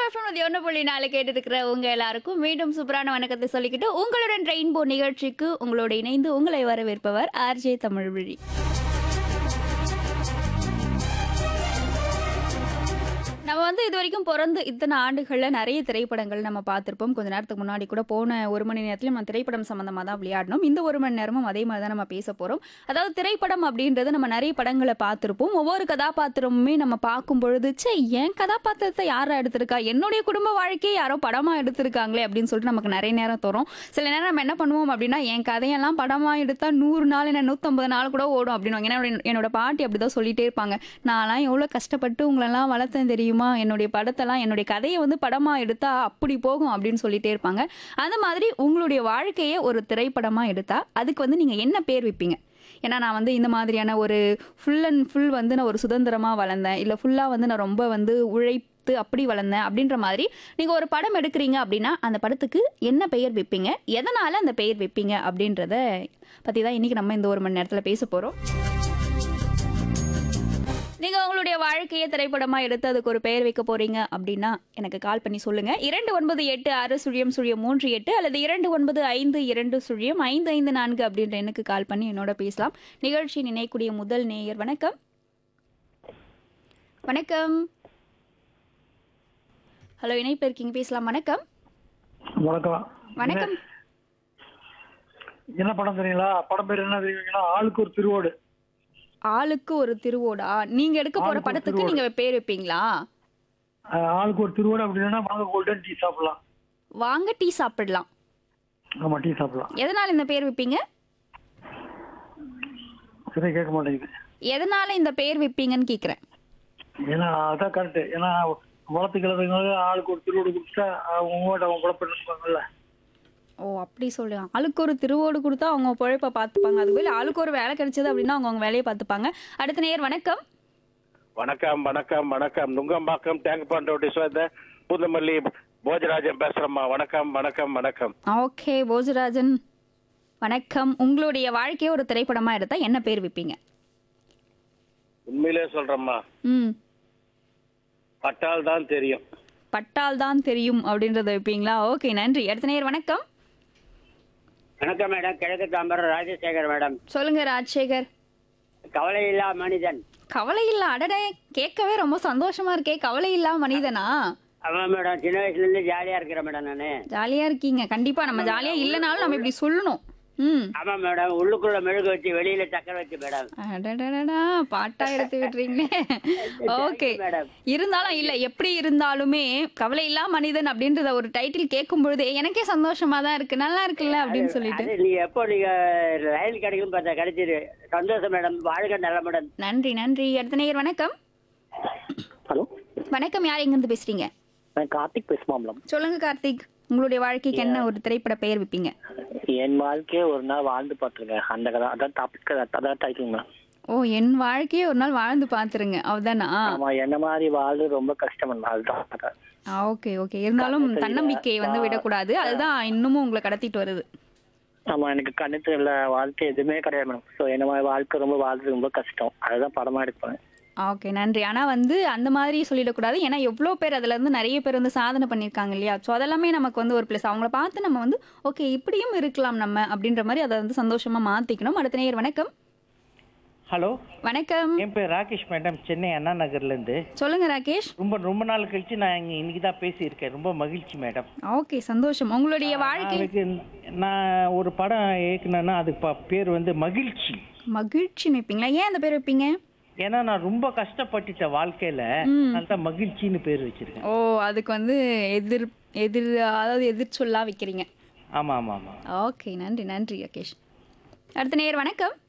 FM ஒன்று புள்ளி நாலு கேட்டு இருக்கிற உங்க எல்லாருக்கும் மீண்டும் சூப்பரான வணக்கத்தை சொல்லிக்கிட்டு உங்களுடன் ரெயின்போ நிகழ்ச்சிக்கு உங்களோட இணைந்து உங்களை வரவேற்பவர் ஆர்ஜே தமிழ்வழி நம்ம வந்து இது வரைக்கும் பிறந்து இத்தனை ஆண்டுகளில் நிறைய திரைப்படங்கள் நம்ம பார்த்துருப்போம் கொஞ்ச நேரத்துக்கு முன்னாடி கூட போன ஒரு மணி நேரத்துல நம்ம திரைப்படம் சம்மந்தமாக தான் விளையாடணும் இந்த ஒரு மணி நேரமும் அதே மாதிரி தான் நம்ம பேச போகிறோம் அதாவது திரைப்படம் அப்படின்றது நம்ம நிறைய படங்களை பார்த்துருப்போம் ஒவ்வொரு கதாபாத்திரமுமே நம்ம பார்க்கும் பொழுது சே என் கதாபாத்திரத்தை யாரா எடுத்திருக்கா என்னுடைய குடும்ப வாழ்க்கையை யாரோ படமாக எடுத்திருக்காங்களே அப்படின்னு சொல்லிட்டு நமக்கு நிறைய நேரம் தோறும் சில நேரம் நம்ம என்ன பண்ணுவோம் அப்படின்னா என் கதையெல்லாம் படமாக எடுத்தால் நூறு நாள் என்ன நூற்றம்பது நாள் கூட ஓடும் அப்படின்னு ஏன்னா என்னோட- என்னோட பாட்டி அப்படிதான் சொல்லிட்டே இருப்பாங்க நான்லாம் எவ்வளோ கஷ்டப்பட்டு உங்களெல்லாம் வளர்த்தேன் தெரியுமா என்னுடைய படத்தெல்லாம் என்னுடைய கதையை வந்து படமாக எடுத்தா அப்படி போகும் அப்படின்னு சொல்லிட்டே இருப்பாங்க அந்த மாதிரி உங்களுடைய வாழ்க்கையை ஒரு திரைப்படமாக எடுத்தா அதுக்கு வந்து நீங்கள் என்ன பேர் வைப்பீங்க ஏன்னா நான் வந்து இந்த மாதிரியான ஒரு ஃபுல் அண்ட் ஃபுல் வந்து நான் ஒரு சுதந்திரமாக வளர்ந்தேன் இல்லை ஃபுல்லாக வந்து நான் ரொம்ப வந்து உழைத்து அப்படி வளர்ந்தேன் அப்படின்ற மாதிரி நீங்கள் ஒரு படம் எடுக்கிறீங்க அப்படின்னா அந்த படத்துக்கு என்ன பெயர் வைப்பீங்க எதனால் அந்த பெயர் வைப்பீங்க அப்படின்றத பற்றி தான் இன்றைக்கி நம்ம இந்த ஒரு மணி நேரத்தில் பேச போகிறோம் நீங்கள் உங்களுடைய வாழ்க்கையை திரைப்படமாக எடுத்து அதுக்கு ஒரு பெயர் வைக்க போறீங்க அப்படின்னா எனக்கு கால் பண்ணி சொல்லுங்க இரண்டு ஒன்பது எட்டு ஆறு சுழியம் சுழியம் மூன்று எட்டு அல்லது இரண்டு ஒன்பது ஐந்து இரண்டு சுழியம் ஐந்து ஐந்து நான்கு அப்படின்ற எண்ணுக்கு கால் பண்ணி என்னோட பேசலாம் நிகழ்ச்சி நினைக்கூடிய முதல் நேயர் வணக்கம் வணக்கம் ஹலோ இணைப்பு இருக்கீங்க பேசலாம் வணக்கம் வணக்கம் வணக்கம் என்ன படம் தெரியுங்களா படம் பேர் என்ன தெரியுங்களா ஆளுக்கு ஒரு திருவோடு ஆளுக்கு ஒரு திருவோடா நீங்க எடுக்க போற ஆளுக்கு ஒரு படத்துக்கு திருவோடு. நீங்க பேர் வைப்பீங்களா அஹ் ஆளுக்கு ஒரு திருவோடு அப்படின்னா வாங்க கோல்டன் டீ சாப்பிடலாம் வாங்க டீ சாப்பிடலாம் ஆமா டீ சாப்பிடலாம் எதனால இந்த பேர் வைப்பீங்க சரியா கேட்க மாட்டேங்குது எதனால இந்த பேர் வைப்பீங்கன்னு கேக்குறேன் ஏன்னா அதான் கரெக்ட் ஏன்னா வளர்த்துக்கிறதுனால ஆளுக்கு ஒரு திருவோடு கொடுத்தா அவங்க உங்கள்கிட்ட அவங்க குழப்பம் இருப்பாங்கல்ல ஓ அப்படி சொல்லுங்க ஆளுக்கு ஒரு திருவோடு கொடுத்தா அவங்க பொழைப்ப பார்த்துப்பாங்க அதுவே ஆளுக்கு ஒரு வேலை கிடைச்சது அப்படின்னா அவங்க அவங்க வேலையை பார்த்துப்பாங்க அடுத்த நேர் வணக்கம் வணக்கம் வணக்கம் வணக்கம் நுங்கம்பாக்கம் டேங்க் பண்டோட்டி சேர்ந்த பூந்தமல்லி போஜராஜன் பேசுறேம்மா வணக்கம் வணக்கம் வணக்கம் ஓகே போஜராஜன் வணக்கம் உங்களுடைய வாழ்க்கையை ஒரு திரைப்படமா எடுத்தா என்ன பேர் வைப்பீங்க உண்மையிலே சொல்றேம்மா ம் பட்டால் தான் தெரியும் பட்டால் தான் தெரியும் அப்படின்றத வைப்பீங்களா ஓகே நன்றி அடுத்த நேர் வணக்கம் வணக்கம் மேடம் கிழக்கு தாம்பரம் ராஜசேகர் மேடம் சொல்லுங்க ராஜசேகர் கவலை இல்லா மனிதன் கவலை இல்ல அடடே கேட்கவே ரொம்ப சந்தோஷமா இருக்கே கவலை இல்லா மனிதனா அவன் மேடம் சின்ன வயசுல இருந்து ஜாலியா இருக்கிறேன் மேடம் நானு ஜாலியா இருக்கீங்க கண்டிப்பா நம்ம ஜாலியா இல்லைனாலும் நம்ம இப்படி சொல்லணும் ம் ஆமா மேடம் உள்ளுக்குள்ள மெழுகு வச்சு வெளியில சக்கரை வச்சு மேடம் அடடடடா, பாட்டா எடுத்து விட்டுறீங்களே ஓகே மேடம் இருந்தாலும் இல்ல எப்படி இருந்தாலுமே கவலை இல்லா மனிதன் அப்படின்றத ஒரு டைட்டில் கேட்கும் பொழுதே எனக்கே சந்தோஷமா தான் இருக்கு நல்லா இருக்குல்ல அப்படின்னு சொல்லிட்டு அது நீங்க எப்போ நீங்க ரயில் கிடைக்கும் பார்த்தா கிடைச்சிரு சந்தோஷம் மேடம் வாழ்க நல்ல மேடம் நன்றி நன்றி அடுத்த நேயர் வணக்கம் ஹலோ வணக்கம் யார் எங்கிருந்து பேசுறீங்க நான் கார்த்திக் பேசுமாம்லம் சொல்லுங்க கார்த்திக் உங்களுடைய வாழ்க்கைக்கு என்ன ஒரு திரைப்பட பெயர் வைப்பீங்க என் வாழ்க்கையை ஒரு நாள் வாழ்ந்து பார்த்துருக்கேன் அந்த கதை அதான் டாபிக் அதான் டைட்டில் மேம் ஓ என் வாழ்க்கையை ஒரு நாள் வாழ்ந்து பார்த்துருங்க அவதானா ஆமா என்ன மாதிரி வாழ்றது ரொம்ப கஷ்டம் மேம் அதுதான் கதை. ஓகே ஓகே இருந்தாலும் தன்னம்பிக்கையை வந்து விடக்கூடாது அதுதான் இன்னமும் உங்களை கடத்திட்டு வருது ஆமா எனக்கு கண்ணு தெரியல வாழ்க்கை எதுவுமே கிடையாது மேடம் ஸோ என்ன மாதிரி வாழ்க்கை ரொம்ப வாழ்றது ரொம்ப கஷ்டம் அதுதான் படமா எடுப்பேன் ஓகே நன்றி ஆனால் வந்து அந்த மாதிரி சொல்லிடக்கூடாது ஏன்னா எவ்வளோ பேர் அதுல இருந்து நிறைய பேர் வந்து சாதனை பண்ணியிருக்காங்க இல்லையா ஸோ அதெல்லாமே நமக்கு வந்து ஒரு ப்ளஸ் அவங்கள பார்த்து நம்ம வந்து ஓகே இப்படியும் இருக்கலாம் நம்ம அப்படின்ற மாதிரி அதை வந்து சந்தோஷமா மாற்றிக்கணும் அடுத்த நேயர் வணக்கம் ஹலோ வணக்கம் என் பேர் ராகேஷ் மேடம் சென்னை அண்ணா நகர்லேருந்து சொல்லுங்க ராகேஷ் ரொம்ப ரொம்ப நாள் கழிச்சு நான் இங்கே இன்னைக்கு தான் பேசியிருக்கேன் ரொம்ப மகிழ்ச்சி மேடம் ஓகே சந்தோஷம் உங்களுடைய வாழ்க்கை அதுக்கு நான் ஒரு படம் இயக்குனேன்னா அதுக்கு ப- பேர் வந்து மகிழ்ச்சி மகிழ்ச்சின்னு வைப்பீங்களா ஏன் அந்த பேர் வைப்பீங்க ஏன்னா நான் ரொம்ப கஷ்டப்பட்டுட்டேன் வாழ்க்கையில ம். அதுதான் மகிழ்ச்சின்னு பேர் வச்சிருக்கேன் ஓ அதுக்கு வந்து எதிர் எதிர் அதாவது எதிர் சொல்லா வைக்கிறீங்க ஆமா ஆமா ஆமா ஓகே நன்றி நன்றி ராகேஷ் அடுத்த நேயர் வணக்கம்